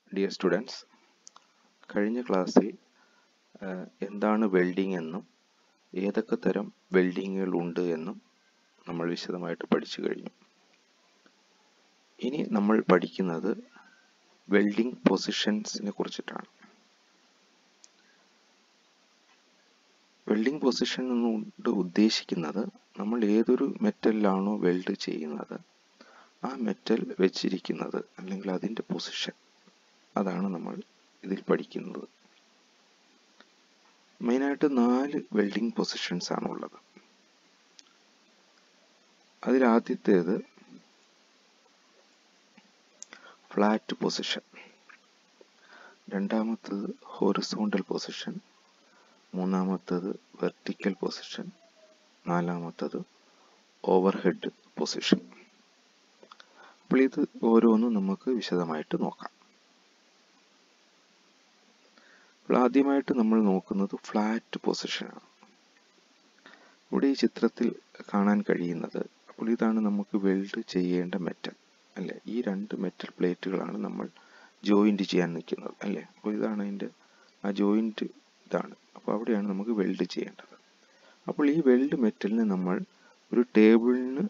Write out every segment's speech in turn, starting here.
dear students കഴിഞ്ഞ ക്ലാസ്സിൽ എന്താണ് വെൽഡിംഗ് എന്നും ഏതൊക്കെ തരം വെൽഡിങ്ങുകൾ ഉണ്ട് എന്നും നമ്മൾ വിശദമായിട്ട് പഠിച്ചു കഴിഞ്ഞു ഇനി നമ്മൾ പഠിക്കുന്നത് വെൽഡിംഗ് പൊസിഷൻസിനെ കുറിച്ചിട്ടാണ് വെൽഡിംഗ് പൊസിഷൻ എന്നുകൊണ്ട് ഉദ്ദേശിക്കുന്നത് നമ്മൾ ഏതൊരു മെറ്റലിലാണോ വെൽഡ് ചെയ്യുന്നത് ആ മെറ്റൽ വെച്ചിരിക്കുന്നത് അല്ലെങ്കിൽ അതിൻ്റെ പൊസിഷൻ അതാണ് നമ്മൾ ഇതിൽ പഠിക്കുന്നത് മെയിനായിട്ട് നാല് വെൽഡിംഗ് പൊസിഷൻസ് ആണ് ഉള്ളത് അതിൽ ആദ്യത്തേത് ഫ്ലാറ്റ് പൊസിഷൻ രണ്ടാമത്തത് ഹൊറിസോണ്ടൽ പൊസിഷൻ മൂന്നാമത്തത് വെർട്ടിക്കൽ പൊസിഷൻ നാലാമത്തത് ഓവർഹെഡ് പൊസിഷൻ അപ്പോൾ ഇത് ഓരോന്നും നമുക്ക് വിശദമായിട്ട് നോക്കാം അപ്പോൾ ആദ്യമായിട്ട് നമ്മൾ നോക്കുന്നത് ഫ്ലാറ്റ് പൊസിഷനാണ് ഇവിടെ ഈ ചിത്രത്തിൽ കാണാൻ കഴിയുന്നത് അപ്പോൾ ഇതാണ് നമുക്ക് വെൽഡ് ചെയ്യേണ്ട മെറ്റൽ അല്ലേ ഈ രണ്ട് മെറ്റൽ പ്ലേറ്റുകളാണ് നമ്മൾ ജോയിൻറ്റ് ചെയ്യാൻ നിൽക്കുന്നത് അല്ലേ അപ്പോൾ ഇതാണ് അതിൻ്റെ ആ ജോയിൻറ്റ് ഇതാണ് അപ്പോൾ അവിടെയാണ് നമുക്ക് വെൽഡ് ചെയ്യേണ്ടത് അപ്പോൾ ഈ വെൽഡ് മെറ്റലിന് നമ്മൾ ഒരു ടേബിളിന്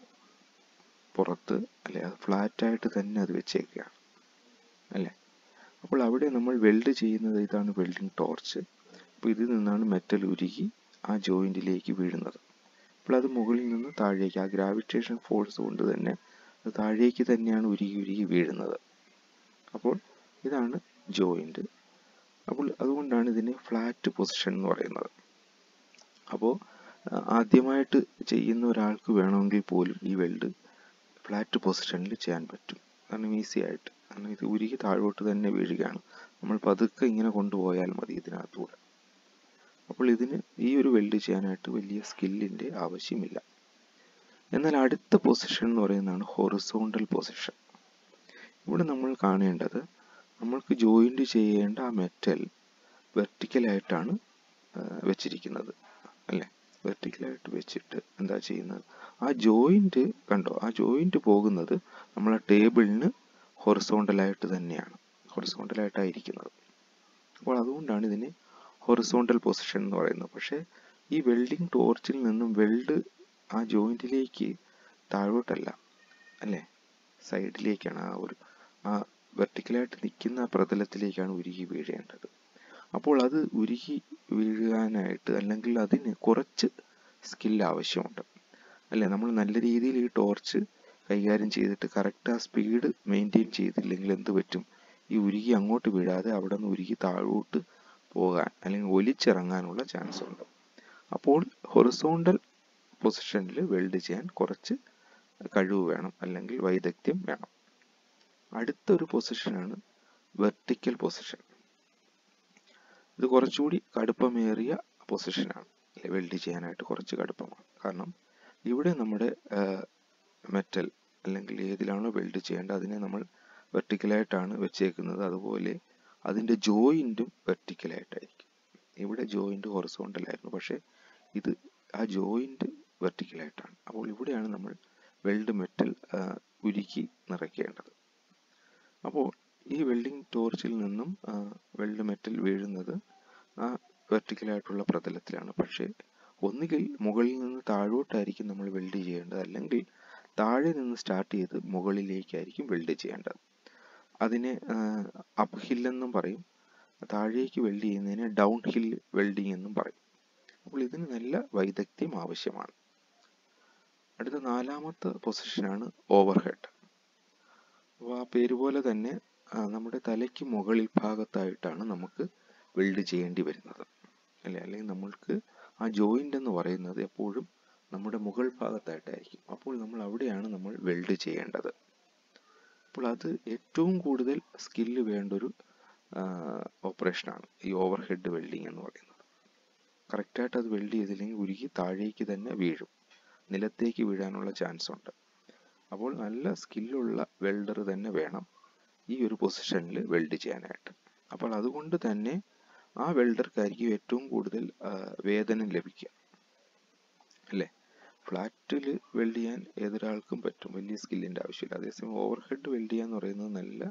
പുറത്ത് അല്ലെ അത് ഫ്ലാറ്റായിട്ട് തന്നെ അത് വെച്ചേക്കുകയാണ് അല്ലേ അപ്പോൾ അവിടെ നമ്മൾ വെൽഡ് ചെയ്യുന്നത് ഇതാണ് വെൽഡിംഗ് ടോർച്ച് അപ്പോൾ ഇതിൽ നിന്നാണ് മെറ്റൽ ഉരുകി ആ ജോയിൻറ്റിലേക്ക് വീഴുന്നത് അപ്പോൾ അത് മുകളിൽ നിന്ന് താഴേക്ക് ആ ഗ്രാവിറ്റേഷൻ ഫോഴ്സ് കൊണ്ട് തന്നെ അത് താഴേക്ക് തന്നെയാണ് ഉരുകി ഉരുകി വീഴുന്നത് അപ്പോൾ ഇതാണ് ജോയിൻറ്റ് അപ്പോൾ അതുകൊണ്ടാണ് ഇതിനെ ഫ്ലാറ്റ് പൊസിഷൻ എന്ന് പറയുന്നത് അപ്പോൾ ആദ്യമായിട്ട് ചെയ്യുന്ന ഒരാൾക്ക് വേണമെങ്കിൽ പോലും ഈ വെൽഡ് ഫ്ലാറ്റ് പൊസിഷനിൽ ചെയ്യാൻ പറ്റും കാരണം ഈസി ആയിട്ട് കാരണം ഇത് ഉരുകി താഴോട്ട് തന്നെ വീഴുകയാണ് നമ്മൾ പതുക്കെ ഇങ്ങനെ കൊണ്ടുപോയാൽ മതി ഇതിനകത്തൂടെ അപ്പോൾ ഇതിന് ഈ ഒരു വെൽഡ് ചെയ്യാനായിട്ട് വലിയ സ്കില്ലിൻ്റെ ആവശ്യമില്ല എന്നാൽ അടുത്ത പൊസിഷൻ എന്ന് പറയുന്നതാണ് ഹൊറിസോണ്ടൽ പൊസിഷൻ ഇവിടെ നമ്മൾ കാണേണ്ടത് നമ്മൾക്ക് ജോയിൻറ്റ് ചെയ്യേണ്ട ആ മെറ്റൽ വെർട്ടിക്കലായിട്ടാണ് വെച്ചിരിക്കുന്നത് അല്ലേ വെർട്ടിക്കലായിട്ട് വെച്ചിട്ട് എന്താ ചെയ്യുന്നത് ആ ജോയിൻറ്റ് കണ്ടോ ആ ജോയിൻറ്റ് പോകുന്നത് നമ്മളെ ടേബിളിന് ഹൊറിസോണ്ടലായിട്ട് തന്നെയാണ് ഹൊറിസോണ്ടലായിട്ടായിരിക്കുന്നത് അപ്പോൾ അതുകൊണ്ടാണ് ഇതിനെ ഹൊറിസോണ്ടൽ പൊസിഷൻ എന്ന് പറയുന്നത് പക്ഷേ ഈ വെൽഡിംഗ് ടോർച്ചിൽ നിന്നും വെൽഡ് ആ ജോയിൻറ്റിലേക്ക് താഴോട്ടല്ല അല്ലേ സൈഡിലേക്കാണ് ആ ഒരു ആ വെർട്ടിക്കലായിട്ട് നിൽക്കുന്ന പ്രതലത്തിലേക്കാണ് ഉരുകി വീഴേണ്ടത് അപ്പോൾ അത് ഉരുകി വീഴാനായിട്ട് അല്ലെങ്കിൽ അതിന് കുറച്ച് സ്കിൽ ആവശ്യമുണ്ട് അല്ലേ നമ്മൾ നല്ല രീതിയിൽ ഈ ടോർച്ച് കൈകാര്യം ചെയ്തിട്ട് കറക്റ്റ് ആ സ്പീഡ് മെയിൻറ്റെയിൻ ചെയ്തില്ലെങ്കിൽ എന്ത് പറ്റും ഈ ഉരുകി അങ്ങോട്ട് വീഴാതെ അവിടെ നിന്ന് ഉരുകി താഴോട്ട് പോകാൻ അല്ലെങ്കിൽ ഒലിച്ചിറങ്ങാനുള്ള ചാൻസ് ഉണ്ട് അപ്പോൾ ഹൊറിസോണ്ടൽ പൊസിഷനിൽ വെൽഡ് ചെയ്യാൻ കുറച്ച് കഴിവ് വേണം അല്ലെങ്കിൽ വൈദഗ്ധ്യം വേണം അടുത്തൊരു പൊസിഷനാണ് വെർട്ടിക്കൽ പൊസിഷൻ ഇത് കുറച്ചുകൂടി കടുപ്പമേറിയ പൊസിഷനാണ് വെൽഡ് ചെയ്യാനായിട്ട് കുറച്ച് കടുപ്പമാണ് കാരണം ഇവിടെ നമ്മുടെ മെറ്റൽ അല്ലെങ്കിൽ ഏതിലാണോ വെൽഡ് ചെയ്യേണ്ടത് അതിനെ നമ്മൾ വെർട്ടിക്കലായിട്ടാണ് വെച്ചേക്കുന്നത് അതുപോലെ അതിൻ്റെ ജോയിൻറ്റും വെർട്ടിക്കലായിട്ടായിരിക്കും ഇവിടെ ജോയിൻറ്റ് ഹൊറിസോണ്ടലായിരുന്നു പക്ഷേ ഇത് ആ ജോയിൻറ്റ് വെർട്ടിക്കലായിട്ടാണ് അപ്പോൾ ഇവിടെയാണ് നമ്മൾ വെൽഡ് മെറ്റൽ ഉരുക്കി നിറയ്ക്കേണ്ടത് അപ്പോൾ ഈ വെൽഡിംഗ് ടോർച്ചിൽ നിന്നും വെൽഡ് മെറ്റൽ വീഴുന്നത് ആ വെർട്ടിക്കലായിട്ടുള്ള പ്രതലത്തിലാണ് പക്ഷേ ഒന്നുകിൽ മുകളിൽ നിന്ന് താഴോട്ടായിരിക്കും നമ്മൾ വെൽഡ് ചെയ്യേണ്ടത് അല്ലെങ്കിൽ താഴെ നിന്ന് സ്റ്റാർട്ട് ചെയ്ത് മുകളിലേക്കായിരിക്കും വെൽഡ് ചെയ്യേണ്ടത് അതിനെ അപ്പ് ഹിൽ എന്നും പറയും താഴേക്ക് വെൽഡ് ചെയ്യുന്നതിനെ ഡൗൺ ഹിൽ വെൽഡിംഗ് എന്നും പറയും അപ്പോൾ ഇതിന് നല്ല വൈദഗ്ധ്യം ആവശ്യമാണ് അടുത്ത നാലാമത്തെ പൊസിഷനാണ് ഓവർഹെഡ് അപ്പോൾ ആ പേര് പോലെ തന്നെ നമ്മുടെ തലയ്ക്ക് മുകളിൽ ഭാഗത്തായിട്ടാണ് നമുക്ക് വെൽഡ് ചെയ്യേണ്ടി വരുന്നത് അല്ലേ അല്ലെങ്കിൽ നമ്മൾക്ക് ആ ജോയിൻ്റ് എന്ന് പറയുന്നത് എപ്പോഴും നമ്മുടെ മുകൾ ഭാഗത്തായിട്ടായിരിക്കും അപ്പോൾ നമ്മൾ അവിടെയാണ് നമ്മൾ വെൽഡ് ചെയ്യേണ്ടത് അപ്പോൾ അത് ഏറ്റവും കൂടുതൽ സ്കില്ല് വേണ്ടൊരു ഓപ്പറേഷനാണ് ഈ ഓവർ ഹെഡ് വെൽഡിങ് എന്ന് പറയുന്നത് കറക്റ്റായിട്ട് അത് വെൽഡ് ചെയ്തില്ലെങ്കിൽ ഉരുകി താഴേക്ക് തന്നെ വീഴും നിലത്തേക്ക് വീഴാനുള്ള ചാൻസ് ഉണ്ട് അപ്പോൾ നല്ല സ്കില്ലുള്ള വെൽഡർ തന്നെ വേണം ഈ ഒരു പൊസിഷനിൽ വെൽഡ് ചെയ്യാനായിട്ട് അപ്പോൾ അതുകൊണ്ട് തന്നെ ആ വെൽഡർക്കായിരിക്കും ഏറ്റവും കൂടുതൽ വേതനം ലഭിക്കുക അല്ലേ ഫ്ലാറ്റിൽ വെൽഡ് ചെയ്യാൻ ഏതൊരാൾക്കും പറ്റും വലിയ സ്കില്ലിൻ്റെ ആവശ്യമില്ല അതേസമയം ഓവർ ഹെഡ് വെൽഡ് ചെയ്യാന്ന് പറയുന്നത് നല്ല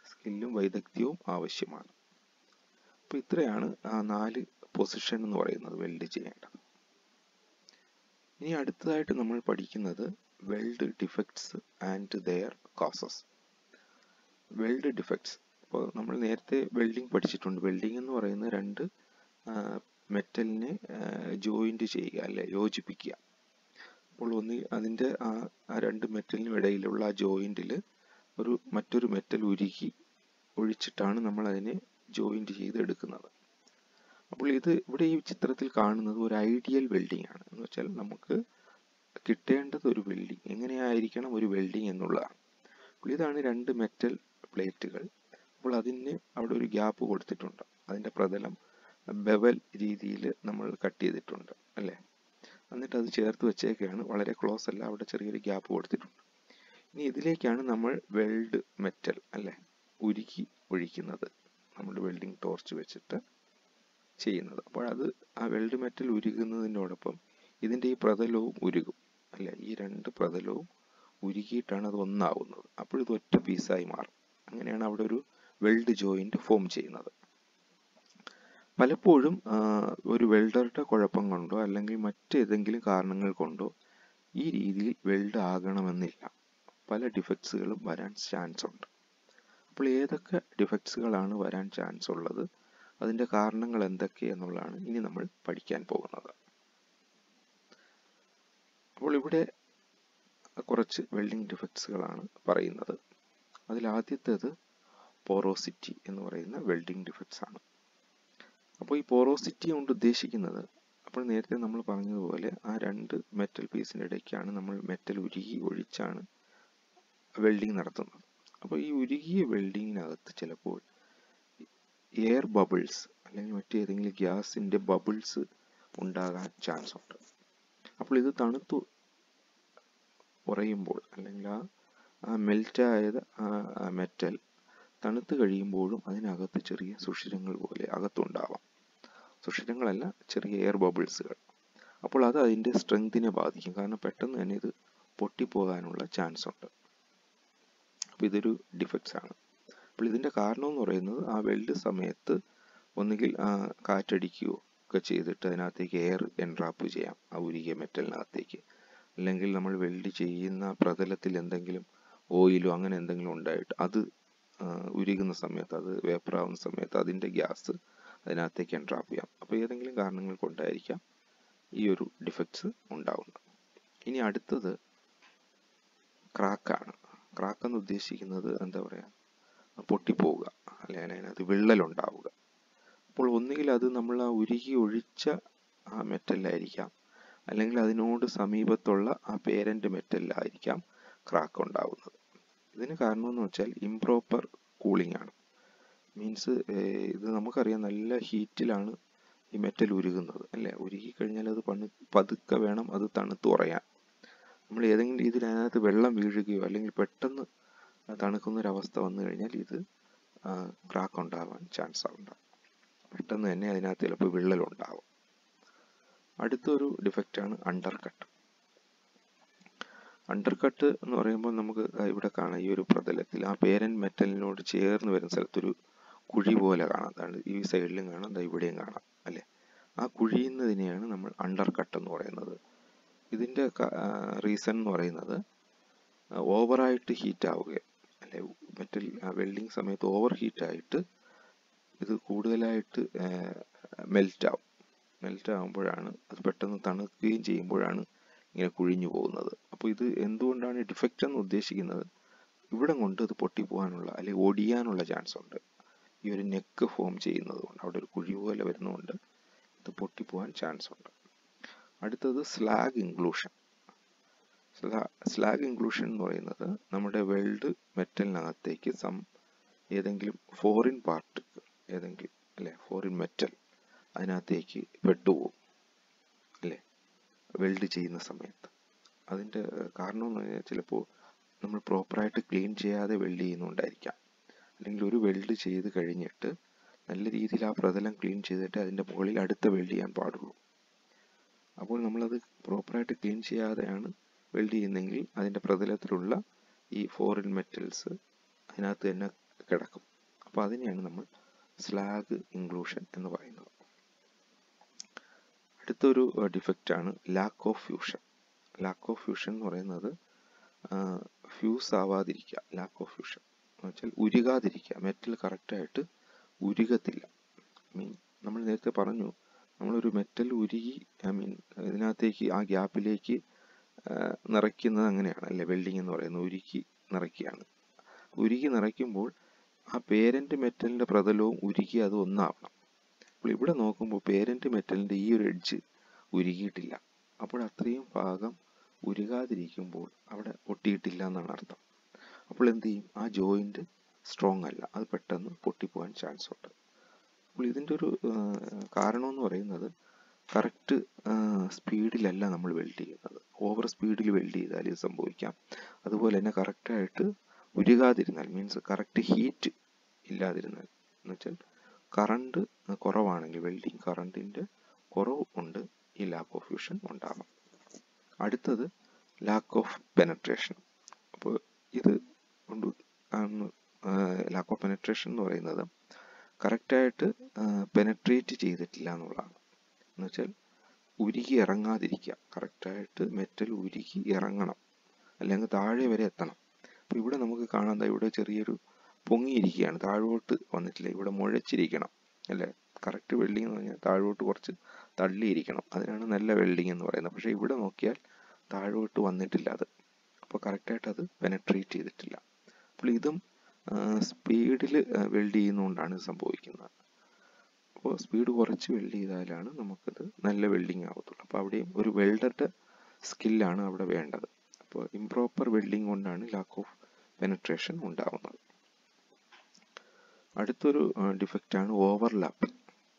സ്കില്ലും വൈദഗ്ധ്യവും ആവശ്യമാണ് അപ്പോൾ ഇത്രയാണ് ആ നാല് പൊസിഷൻ എന്ന് പറയുന്നത് വെൽഡ് ചെയ്യേണ്ടത് ഇനി അടുത്തതായിട്ട് നമ്മൾ പഠിക്കുന്നത് weld defects and their causes weld defects ഇപ്പോൾ നമ്മൾ നേരത്തെ വെൽഡിംഗ് പഠിച്ചിട്ടുണ്ട് വെൽഡിംഗ് എന്ന് പറയുന്നത് രണ്ട് മെറ്റലിനെ ജോയിന്റ് ചെയ്യുക അല്ലെ യോജിപ്പിക്കുക അപ്പോൾ ഒന്ന് അതിൻ്റെ ആ ആ രണ്ട് മെറ്റലിനും ഇടയിലുള്ള ആ ജോയിന്റിൽ ഒരു മറ്റൊരു മെറ്റൽ ഉരുക്കി ഒഴിച്ചിട്ടാണ് നമ്മൾ അതിനെ ജോയിന്റ് ചെയ്ത് എടുക്കുന്നത് അപ്പോൾ ഇത് ഇവിടെ ഈ ചിത്രത്തിൽ കാണുന്നത് ഒരു ഐഡിയൽ വെൽഡിംഗ് ആണ് എന്ന് വെച്ചാൽ നമുക്ക് കിട്ടേണ്ടത് ഒരു വെൽഡിംഗ് എങ്ങനെയായിരിക്കണം ഒരു വെൽഡിംഗ് എന്നുള്ളതാണ് അപ്പോൾ ഇതാണ് രണ്ട് മെറ്റൽ പ്ലേറ്റുകൾ അപ്പോൾ അതിന് അവിടെ ഒരു ഗ്യാപ്പ് കൊടുത്തിട്ടുണ്ട് അതിൻ്റെ പ്രതലം ബെവൽ രീതിയിൽ നമ്മൾ കട്ട് ചെയ്തിട്ടുണ്ട് അല്ലേ എന്നിട്ട് അത് ചേർത്ത് വെച്ചേക്കാണ് വളരെ ക്ലോസ് അല്ല അവിടെ ചെറിയൊരു ഗ്യാപ്പ് കൊടുത്തിട്ടുണ്ട് ഇനി ഇതിലേക്കാണ് നമ്മൾ വെൽഡ് മെറ്റൽ അല്ലേ ഉരുക്കി ഒഴിക്കുന്നത് നമ്മൾ വെൽഡിംഗ് ടോർച്ച് വെച്ചിട്ട് ചെയ്യുന്നത് അപ്പോൾ അത് ആ വെൽഡ് മെറ്റൽ ഉരുകുന്നതിനോടൊപ്പം ഇതിൻ്റെ ഈ പ്രതലവും ഉരുകും അല്ലേ ഈ രണ്ട് പ്രതലവും ഉരുകിയിട്ടാണ് അത് ഒന്നാവുന്നത് അപ്പോൾ ഇത് ഒറ്റ പീസായി മാറും അങ്ങനെയാണ് അവിടെ ഒരു വെൽഡ് ജോയിന്റ് ഫോം ചെയ്യുന്നത് പലപ്പോഴും ഒരു വെൽഡറുടെ കുഴപ്പം കൊണ്ടോ അല്ലെങ്കിൽ മറ്റേതെങ്കിലും കാരണങ്ങൾ കൊണ്ടോ ഈ രീതിയിൽ വെൽഡ് ആകണമെന്നില്ല പല ഡിഫക്ട്സുകളും വരാൻ ചാൻസ് ഉണ്ട് അപ്പോൾ ഏതൊക്കെ ഡിഫക്ട്സുകളാണ് വരാൻ ചാൻസ് ഉള്ളത് അതിൻ്റെ കാരണങ്ങൾ എന്തൊക്കെ എന്നുള്ളതാണ് ഇനി നമ്മൾ പഠിക്കാൻ പോകുന്നത് അപ്പോൾ ഇവിടെ കുറച്ച് വെൽഡിംഗ് ഡിഫക്ട്സുകളാണ് പറയുന്നത് അതിൽ ആദ്യത്തേത് പോറോസിറ്റി എന്ന് പറയുന്ന വെൽഡിംഗ് ഡിഫക്ട്സ് ആണ് അപ്പോൾ ഈ പോറോസിറ്റി കൊണ്ട് ഉദ്ദേശിക്കുന്നത് അപ്പോൾ നേരത്തെ നമ്മൾ പറഞ്ഞതുപോലെ ആ രണ്ട് മെറ്റൽ പീസിൻ്റെ ഇടയ്ക്കാണ് നമ്മൾ മെറ്റൽ ഉരുകി ഒഴിച്ചാണ് വെൽഡിംഗ് നടത്തുന്നത് അപ്പോൾ ഈ ഉരുകിയ വെൽഡിങ്ങിനകത്ത് ചിലപ്പോൾ എയർ ബബിൾസ് അല്ലെങ്കിൽ മറ്റേതെങ്കിലും ഗ്യാസിൻ്റെ ബബിൾസ് ഉണ്ടാകാൻ ചാൻസ് ഉണ്ട് അപ്പോൾ ഇത് തണുത്തു ഉറയുമ്പോൾ അല്ലെങ്കിൽ ആ ആ മെൽറ്റായത് ആ മെറ്റൽ തണുത്ത് കഴിയുമ്പോഴും അതിനകത്ത് ചെറിയ സുഷിരങ്ങൾ പോലെ അകത്തുണ്ടാവാം സുഷിരങ്ങളല്ല ചെറിയ എയർ ബബിൾസുകൾ അപ്പോൾ അത് അതിൻ്റെ സ്ട്രെങ്തിനെ ബാധിക്കും കാരണം പെട്ടെന്ന് തന്നെ ഇത് പൊട്ടിപ്പോകാനുള്ള ചാൻസ് ഉണ്ട് അപ്പോൾ ഇതൊരു ഡിഫക്ട്സ് ആണ് അപ്പോൾ ഇതിൻ്റെ കാരണം എന്ന് പറയുന്നത് ആ വെൽഡ് സമയത്ത് ഒന്നുകിൽ കാറ്റടിക്കുകയോ ഒക്കെ ചെയ്തിട്ട് അതിനകത്തേക്ക് എയർ എൻട്രാപ്പ് ചെയ്യാം ആ ഉരുകിയ മെറ്റലിനകത്തേക്ക് അല്ലെങ്കിൽ നമ്മൾ വെൽഡ് ചെയ്യുന്ന പ്രതലത്തിൽ എന്തെങ്കിലും ഓയിലോ അങ്ങനെ എന്തെങ്കിലും ഉണ്ടായിട്ട് അത് ഉരുകുന്ന സമയത്ത് അത് വേപ്പറാവുന്ന സമയത്ത് അതിൻ്റെ ഗ്യാസ് അതിനകത്തേക്ക് എൻട്രാപ്പ് ചെയ്യാം അപ്പോൾ ഏതെങ്കിലും കാരണങ്ങൾ കൊണ്ടായിരിക്കാം ഈ ഒരു ഡിഫക്ട്സ് ഉണ്ടാവുന്നത് ഇനി അടുത്തത് ക്രാക്കാണ് ക്രാക്ക് എന്ന് ഉദ്ദേശിക്കുന്നത് എന്താ പറയുക പൊട്ടിപ്പോവുക അല്ലെങ്കിൽ അതിനകത്ത് വിള്ളലുണ്ടാവുക അപ്പോൾ ഒന്നുകിൽ അത് നമ്മൾ ആ ഉരുകി ഒഴിച്ച ആ മെറ്റലിലായിരിക്കാം അല്ലെങ്കിൽ അതിനോട് സമീപത്തുള്ള ആ പേരൻ്റ് മെറ്റലിലായിരിക്കാം ക്രാക്ക് ഉണ്ടാവുന്നത് ഇതിന് കാരണമെന്ന് വെച്ചാൽ ഇംപ്രോപ്പർ കൂളിംഗ് ആണ് മീൻസ് ഇത് നമുക്കറിയാം നല്ല ഹീറ്റിലാണ് ഈ മെറ്റൽ ഉരുകുന്നത് അല്ലേ ഉരുകി കഴിഞ്ഞാൽ അത് പണു പതുക്കെ വേണം അത് തണുത്ത് ഉറയാൻ നമ്മൾ ഏതെങ്കിലും രീതിയിൽ അതിനകത്ത് വെള്ളം വീഴുകയോ അല്ലെങ്കിൽ പെട്ടെന്ന് തണുക്കുന്ന ഒരു അവസ്ഥ വന്നു കഴിഞ്ഞാൽ ഇത് ക്രാക്ക് ഉണ്ടാവാൻ ചാൻസ് ഉണ്ടാവും പെട്ടെന്ന് തന്നെ അതിനകത്ത് ചിലപ്പോൾ വിള്ളലുണ്ടാവും അടുത്തൊരു ഡിഫക്റ്റാണ് അണ്ടർ കട്ട് അണ്ടർ കട്ട് എന്ന് പറയുമ്പോൾ നമുക്ക് ഇവിടെ കാണാം ഈ ഒരു പ്രതലത്തിൽ ആ പേരൻ മെറ്റലിനോട് ചേർന്ന് വരുന്ന സ്ഥലത്തൊരു കുഴി പോലെ കാണാം അതാണ് ഈ സൈഡിലും കാണാം ദാ ഇവിടെയും കാണാം അല്ലേ ആ കുഴിയുന്നതിനെയാണ് നമ്മൾ അണ്ടർ കട്ട് എന്ന് പറയുന്നത് ഇതിൻ്റെ റീസൺ എന്ന് പറയുന്നത് ഓവറായിട്ട് ഹീറ്റ് ആവുക അല്ലെ മെറ്റൽ വെൽഡിങ് സമയത്ത് ഓവർ ഹീറ്റ് ആയിട്ട് ഇത് കൂടുതലായിട്ട് മെൽറ്റ് ആവും മെൽറ്റ് ആകുമ്പോഴാണ് അത് പെട്ടെന്ന് തണുക്കുകയും ചെയ്യുമ്പോഴാണ് ഇങ്ങനെ കുഴിഞ്ഞു പോകുന്നത് അപ്പോൾ ഇത് എന്തുകൊണ്ടാണ് ഡിഫക്റ്റ് എന്ന് ഉദ്ദേശിക്കുന്നത് ഇവിടെ കൊണ്ട് ഇത് പൊട്ടിപ്പോകാനുള്ള അല്ലെങ്കിൽ ഒടിയാനുള്ള ചാൻസ് ഉണ്ട് ഈ ഒരു നെക്ക് ഫോം ചെയ്യുന്നത് കൊണ്ട് അവിടെ ഒരു കുഴി പോലെ വരുന്നതുകൊണ്ട് ഇത് പൊട്ടിപ്പോകാൻ ചാൻസ് ഉണ്ട് അടുത്തത് സ്ലാഗ് ഇൻക്ലൂഷൻ സ്ലാഗ് ഇൻക്ലൂഷൻ എന്ന് പറയുന്നത് നമ്മുടെ വെൽഡ് മെറ്റലിനകത്തേക്ക് സം ഏതെങ്കിലും ഫോറിൻ പാർട്ട് ഏതെങ്കിലും അല്ലെ ഫോറിൻ മെറ്റൽ അതിനകത്തേക്ക് പെട്ടുപോകും അല്ലേ വെൽഡ് ചെയ്യുന്ന സമയത്ത് അതിൻ്റെ കാരണം എന്ന് പറഞ്ഞാൽ ചിലപ്പോൾ നമ്മൾ പ്രോപ്പറായിട്ട് ക്ലീൻ ചെയ്യാതെ വെൽഡ് ചെയ്യുന്നുണ്ടായിരിക്കാം അല്ലെങ്കിൽ ഒരു വെൽഡ് ചെയ്ത് കഴിഞ്ഞിട്ട് നല്ല രീതിയിൽ ആ പ്രതലം ക്ലീൻ ചെയ്തിട്ട് അതിൻ്റെ മുകളിൽ അടുത്ത വെൽഡ് ചെയ്യാൻ പാടുള്ളൂ അപ്പോൾ നമ്മളത് പ്രോപ്പറായിട്ട് ക്ലീൻ ചെയ്യാതെയാണ് വെൽഡ് ചെയ്യുന്നതെങ്കിൽ അതിൻ്റെ പ്രതലത്തിലുള്ള ഈ ഫോറിൻ മെറ്റൽസ് അതിനകത്ത് തന്നെ കിടക്കും അപ്പോൾ അതിനെയാണ് നമ്മൾ സ്ലാഗ് ഇൻക്ലൂഷൻ എന്ന് പറയുന്നത് അടുത്തൊരു ഡിഫക്റ്റ് ആണ് lack of fusion lack of fusion എന്ന് പറയുന്നത് ഫ്യൂസ് ആവാതിരിക്കുക ലാക്ക് ഓഫ് ഫ്യൂഷൻ എന്ന് വെച്ചാൽ ഉരുകാതിരിക്കുക മെറ്റൽ കറക്റ്റായിട്ട് ഉരുകത്തില്ല മീൻ നമ്മൾ നേരത്തെ പറഞ്ഞു നമ്മളൊരു മെറ്റൽ ഉരുകി ഐ മീൻ ഇതിനകത്തേക്ക് ആ ഗ്യാപ്പിലേക്ക് നിറയ്ക്കുന്നത് അങ്ങനെയാണ് അല്ലേ വെൽഡിങ് എന്ന് പറയുന്നത് ഉരുക്കി നിറയ്ക്കുകയാണ് ഉരുകി നിറയ്ക്കുമ്പോൾ ആ പേരന്റ് മെറ്റലിന്റെ പ്രതലവും ഉരുകി അത് ഒന്നാവണം അപ്പോൾ ഇവിടെ നോക്കുമ്പോൾ പേരന്റ് മെറ്റലിന്റെ ഈ ഒരു എഡ്ജ് ഉരുകിയിട്ടില്ല അപ്പോൾ അത്രയും ഭാഗം ഉരുകാതിരിക്കുമ്പോൾ അവിടെ ഒട്ടിയിട്ടില്ല എന്നാണ് അർത്ഥം അപ്പോൾ എന്ത് ചെയ്യും ആ ജോയിന്റ് സ്ട്രോങ് അല്ല അത് പെട്ടെന്ന് പൊട്ടിപ്പോകാൻ ചാൻസ് ഉണ്ട് അപ്പോൾ ഇതിൻ്റെ ഒരു കാരണം എന്ന് പറയുന്നത് കറക്റ്റ് സ്പീഡിലല്ല നമ്മൾ വെൽഡ് ചെയ്യുന്നത് ഓവർ സ്പീഡിൽ വെൽഡ് ചെയ്താൽ ഇത് സംഭവിക്കാം അതുപോലെ തന്നെ കറക്റ്റായിട്ട് ഉരുകാതിരുന്നാൽ മീൻസ് കറക്റ്റ് ഹീറ്റ് ഇല്ലാതിരുന്നാൽ എന്ന് വെച്ചാൽ കറണ്ട് കുറവാണെങ്കിൽ വെൽഡിങ് കറണ്ടിൻ്റെ കുറവ് ഉണ്ട് ഈ ലാക്ക് ഓഫ് ഫ്യൂഷൻ ഉണ്ടാകാം അടുത്തത് ലാക്ക് ഓഫ് പെനട്രേഷൻ അപ്പോൾ ഇത് കൊണ്ട് ലാക്ക് ഓഫ് പെനട്രേഷൻ എന്ന് പറയുന്നത് കറക്റ്റായിട്ട് പെനട്രേറ്റ് ചെയ്തിട്ടില്ല എന്നുള്ളതാണ് എന്ന് വെച്ചാൽ ഉരുകി ഇറങ്ങാതിരിക്കുക കറക്റ്റായിട്ട് മെറ്റൽ ഉരുകി ഇറങ്ങണം അല്ലെങ്കിൽ താഴെ വരെ എത്തണം അപ്പോൾ ഇവിടെ നമുക്ക് കാണാൻ ഇവിടെ ചെറിയൊരു പൊങ്ങിയിരിക്കുകയാണ് താഴോട്ട് വന്നിട്ടില്ല ഇവിടെ മുഴച്ചിരിക്കണം അല്ലേ കറക്റ്റ് വെൽഡിങ് എന്ന് പറഞ്ഞാൽ താഴോട്ട് കുറച്ച് തള്ളിയിരിക്കണം അതിനാണ് നല്ല വെൽഡിങ് എന്ന് പറയുന്നത് പക്ഷേ ഇവിടെ നോക്കിയാൽ താഴോട്ട് വന്നിട്ടില്ല അത് അപ്പോൾ കറക്റ്റായിട്ട് അത് പെനട്രേറ്റ് ചെയ്തിട്ടില്ല അപ്പോൾ ഇതും സ്പീഡിൽ വെൽഡ് ചെയ്യുന്നതുകൊണ്ടാണ് ഇത് സംഭവിക്കുന്നത് അപ്പോൾ സ്പീഡ് കുറച്ച് വെൽഡ് ചെയ്താലാണ് നമുക്കത് നല്ല വെൽഡിങ് ആവത്തുള്ളൂ അപ്പോൾ അവിടെയും ഒരു വെൽഡറുടെ സ്കില്ലാണ് അവിടെ വേണ്ടത് അപ്പോൾ ഇംപ്രോപ്പർ വെൽഡിങ് കൊണ്ടാണ് ലാക്ക് ഓഫ് പെനട്രേഷൻ ഉണ്ടാവുന്നത് അടുത്തൊരു ഡിഫക്റ്റ് ആണ് ഓവർലാപ്പിംഗ്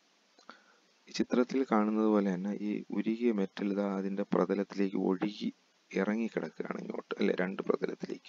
ഈ ചിത്രത്തിൽ കാണുന്നത് പോലെ തന്നെ ഈ ഉരുകിയ മെറ്റൽ ഇതാ അതിൻ്റെ പ്രതലത്തിലേക്ക് ഒഴുകി ഇറങ്ങി കിടക്കുകയാണ് ഇങ്ങോട്ട് അല്ലെ രണ്ട് പ്രതലത്തിലേക്ക്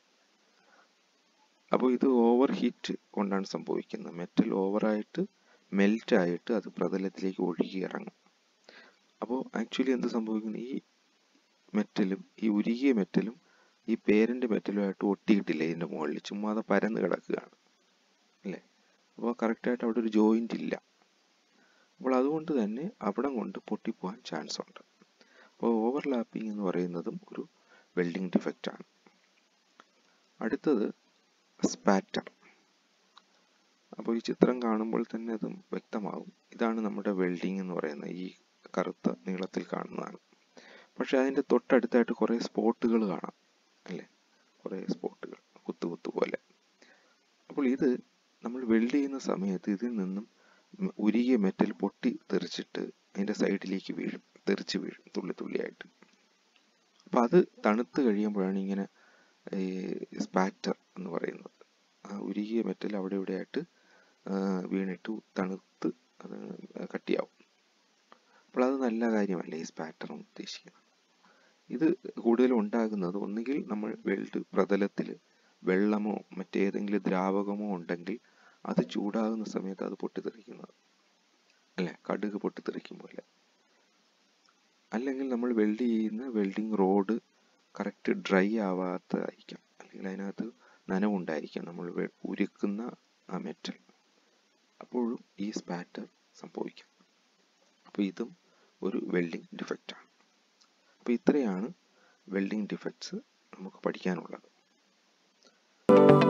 അപ്പോൾ ഇത് ഓവർ ഹീറ്റ് കൊണ്ടാണ് സംഭവിക്കുന്നത് മെറ്റൽ ഓവറായിട്ട് മെൽറ്റ് ആയിട്ട് അത് പ്രതലത്തിലേക്ക് ഒഴുകി ഇറങ്ങും അപ്പോൾ ആക്ച്വലി എന്ത് സംഭവിക്കുന്നു ഈ മെറ്റലും ഈ ഉരുകിയ മെറ്റലും ഈ പേരന്റ് മെറ്റലുമായിട്ട് ഒട്ടിയിട്ടില്ല ഇതിൻ്റെ മുകളിൽ ചുമ്മാതെ പരന്ന് കിടക്കുകയാണ് അല്ലേ അപ്പോൾ കറക്റ്റായിട്ട് അവിടെ ഒരു ജോയിന്റ് ഇല്ല അപ്പോൾ അതുകൊണ്ട് തന്നെ അവിടം കൊണ്ട് പൊട്ടിപ്പോകാൻ ചാൻസ് ഉണ്ട് അപ്പോൾ ഓവർലാപ്പിംഗ് എന്ന് പറയുന്നതും ഒരു വെൽഡിംഗ് ഡിഫക്റ്റ് ആണ് അടുത്തത് സ്പാറ്റർ അപ്പോൾ ഈ ചിത്രം കാണുമ്പോൾ തന്നെ അതും വ്യക്തമാകും ഇതാണ് നമ്മുടെ വെൽഡിംഗ് എന്ന് പറയുന്നത് ഈ കറുത്ത നീളത്തിൽ കാണുന്നതാണ് പക്ഷെ അതിൻ്റെ തൊട്ടടുത്തായിട്ട് കുറേ സ്പോട്ടുകൾ കാണാം അല്ലേ കുറേ സ്പോട്ടുകൾ കുത്തു കുത്തു പോലെ അപ്പോൾ ഇത് നമ്മൾ വെൽഡ് ചെയ്യുന്ന സമയത്ത് ഇതിൽ നിന്നും ഉരുകിയ മെറ്റൽ പൊട്ടി തെറിച്ചിട്ട് അതിൻ്റെ സൈഡിലേക്ക് വീഴും തെറിച്ച് വീഴും തുള്ളി തുള്ളിയായിട്ട് അപ്പം അത് തണുത്ത് കഴിയുമ്പോഴാണ് ഇങ്ങനെ ഈ സ്പാറ്റർ എന്ന് പറയുന്നത് ആ ഉരുകിയ മെറ്റൽ അവിടെ ഇവിടെ ആയിട്ട് വീണിട്ട് തണുത്ത് അത് കട്ടിയാവും അപ്പോൾ അത് നല്ല കാര്യമല്ല ഈ സ്പാറ്റർ എന്ന് ഉദ്ദേശിക്കുന്നത് ഇത് കൂടുതലും ഉണ്ടാകുന്നത് ഒന്നുകിൽ നമ്മൾ വെൽഡ് പ്രതലത്തിൽ വെള്ളമോ മറ്റേതെങ്കിലും ദ്രാവകമോ ഉണ്ടെങ്കിൽ അത് ചൂടാകുന്ന സമയത്ത് അത് പൊട്ടിത്തെറിക്കുന്നത് അല്ലെ കടുക് പൊട്ടിത്തെറിക്കും പോലെ അല്ലെങ്കിൽ നമ്മൾ വെൽഡ് ചെയ്യുന്ന വെൽഡിങ് റോഡ് കറക്റ്റ് ഡ്രൈ ആവാത്തതായിരിക്കാം അല്ലെങ്കിൽ അതിനകത്ത് നനവുണ്ടായിരിക്കാം നമ്മൾ ഉരുക്കുന്ന ആ മെറ്റൽ അപ്പോഴും ഈ സ്പാറ്റർ സംഭവിക്കാം അപ്പോൾ ഇതും ഒരു വെൽഡിങ് ഡിഫക്റ്റ് ആണ് അപ്പോൾ ഇത്രയാണ് വെൽഡിങ് ഡിഫക്ട്സ് നമുക്ക് പഠിക്കാനുള്ളത്